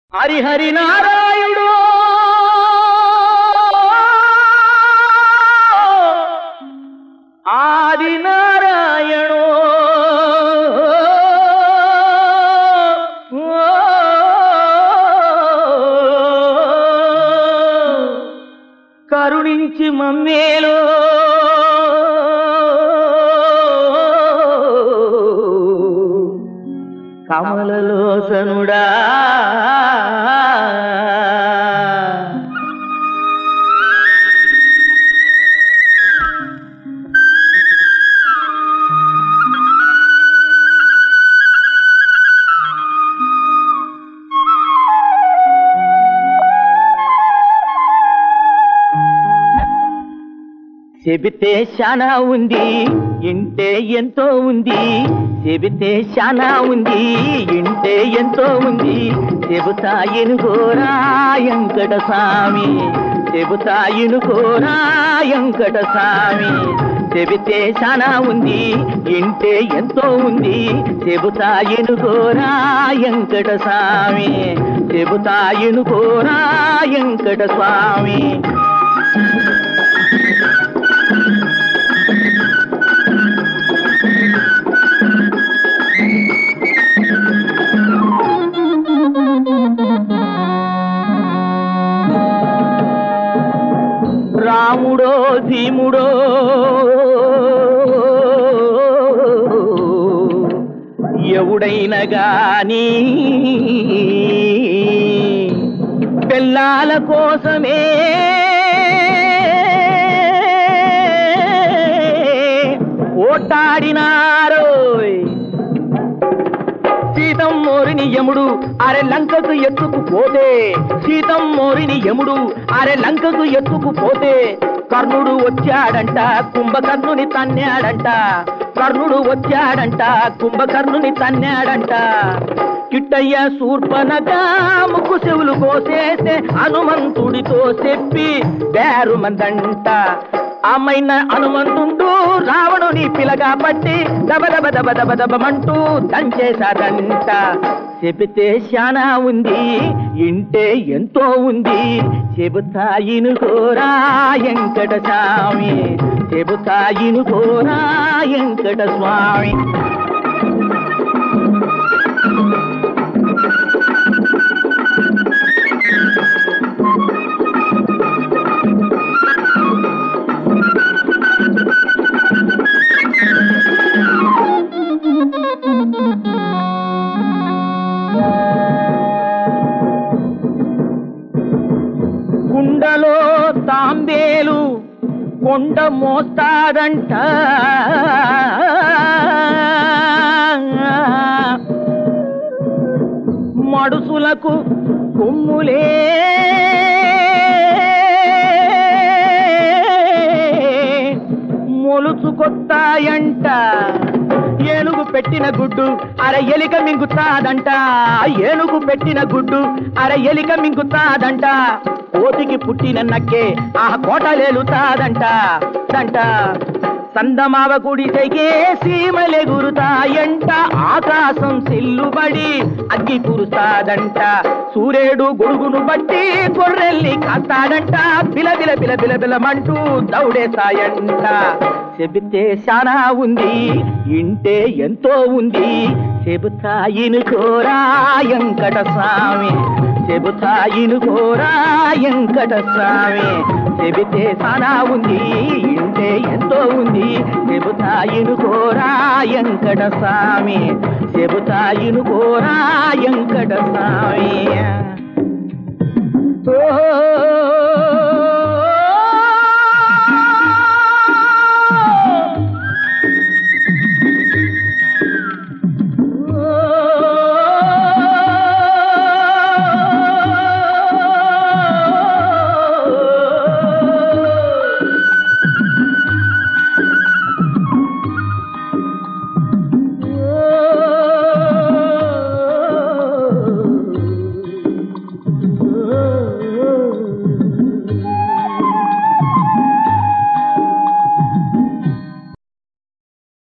హరిహరి నారాయణుడు ఆది నారాయణు కరుణించి మమ్మేలో కమలలోసనుడా చెబితే శానా ఉంది ఇంటే ఎంతో ఉంది చెబితే శానా ఉంది ఇంటే ఎంతో ఉంది చెబుతా ఎనుగోరా వెంకట స్వామి చెబుతా ఎనుగోరా వెంకట స్వామి చెబితే శానా ఉంది ఇంటే ఎంతో ఉంది చెబుతా ఎనుగోరా వెంకట స్వామి చెబుతా ఎనుగోరా వెంకట స్వామి రాముడో భీముడో ఎవడైనా గాని పిల్లాల కోసమే ఓటాడినారోయ్ సీతం మోరిని యముడు అరె లంకకు ఎత్తుకు పోతే సీతం మోరిని యముడు అరె లంకకు ఎత్తుకు పోతే కర్ణుడు వచ్చాడంట కుంభకర్ణుని తన్నాడంట కర్ణుడు వచ్చాడంట కుంభకర్ణుని తన్నాడంట కిట్టయ్య శూర్పనక ముక్కు చెవులు కోసేస్తే హనుమంతుడితో చెప్పి బేరు మందంట అమ్మైన హనుమంతుండు రావణుని పిలగా పట్టి దబ దబ దబ దబ దబమంటూ దంచేశాడంట చెబితే శానా ఉంది ఇంటే ఎంతో ఉంది చెబుతా ఇనుకోరా వెంకట స్వామి చెబుతా ఇనుకోరా వెంకట స్వామి కుండలో తాంబేలు కొండ మోస్తాడంట మడుసులకు కొమ్ములే మొలుచుకొత్తాయంట ఏనుగు పెట్టిన గుడ్డు అర ఎలిక మింగుతాదంట ఏనుగు పెట్టిన గుడ్డు అర ఎలిక మింగుతాదంట కోతికి పుట్టిన నక్కే ఆ కోటలేలుతాదంట దంట సందమావ గుడిసెకే సీమలెగురుతాయంట ఆకాశం సిల్లుబడి అగ్గి కురుస్తాదంట సూర్యుడు గొడుగును బట్టి గొర్రెల్ని కాస్తాడంట బిల బిల బిల బిల బిలమంటూ దౌడేస్తాయంట చెబితే శానా ఉంది ఇంటే ఎంతో ఉంది చెబుతా ఇనుకోరా వెంకట స్వామి చెబుతా ఇనుకోరా వెంకట స్వామి చెబితే సానా ఉంది ఇంటే ఎంతో ఉంది చెబుతా ఇనుకోరా వెంకట స్వామి చెబుతా ఇనుకోరా వెంకట స్వామి ఓ